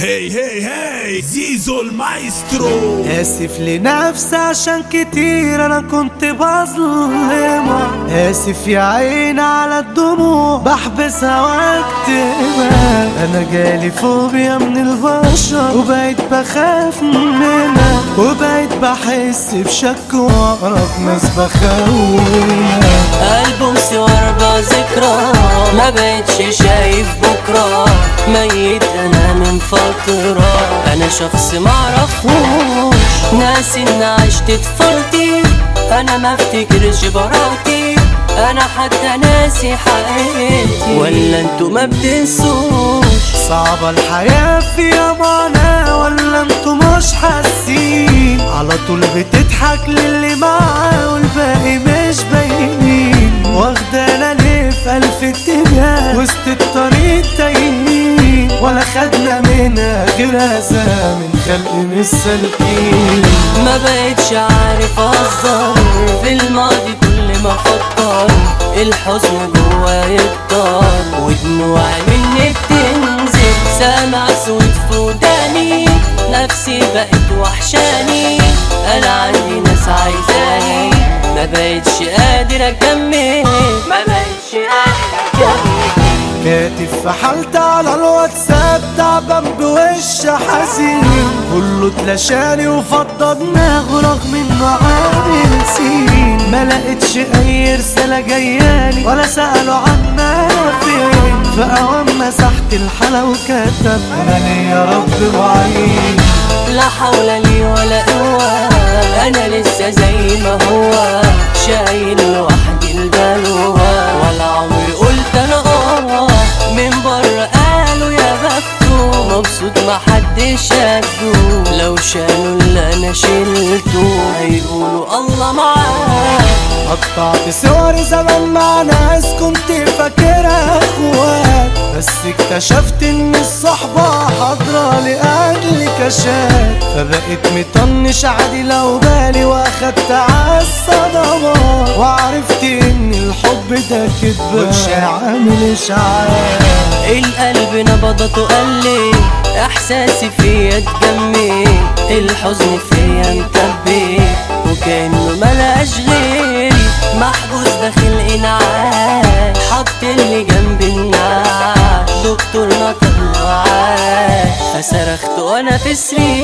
هي هي هي زيزو المايسترو آسف لنفسي عشان كتير أنا كنت بظلمها آسف يا عين على الدموع بحبسها واكتمها أنا جالي فوبيا من البشر وبقيت بخاف منها وبقيت بحس بشك وأقرب ناس بخونها ألبوم واربع ذكرى ما بقتش شايف بكرة ميت أنا من فترة أنا شخص معرفوش ناسي إن عشت طفولتي أنا ما افتكرش براءتي أنا حتى ناسي حقيقتي ولا انتوا ما بتنسوش صعبة الحياة فيها معاناة ولا انتوا مش حاسين على طول بتضحك للي معاه والباقي مش باينين واخدانا ليه في ألف اتجاه وسط الطريق تايهين ولا خدنا منها غير أذى من خلق مش سالكين ما بقتش عارف اهزر في الماضي كل ما افكر الحزن جوايا يكتر ودموعي مني بتنزل سامع صوت في وداني نفسي بقت وحشاني انا عندي ناس عايزاني ما بقتش قادر اكمل ما بقتش قادر اكمل كاتب في حالتي على الواتساب تعبان بوش حزين كله اتلاشاني وفضى دماغه رغم انه عامل سين ما لقيتش اي رسالة جايالي ولا سألوا عنا فين فأوام مسحت الحالة وكتب انا ليا رب وعين لا حول لي ولا قوة أنا لسه زي ما هو شايل لوحدي البلوة ولا عمري قلت أنا آه من بره قالوا يا بختو مبسوط ما حد شافه لو شالوا اللي أنا شلته هيقولوا الله معاه قطعت صوري زمان مع ناس كنت فاكرها اخوات بس اكتشفت ان الصحبة حاضرة لأجل كشات فبقيت مطنش عادي لو بالي واخدت عالصدمات وعرفت ان الحب ده كدبة مش عامل اشعاع القلب نبضته قلي احساسي فيا اتجمد الحزن فيا مكبي وكانه ملقاش غيري محبوس داخل انعاش حط اللي جنب النعاش دكتور ما طلعش فصرخت وانا في سريري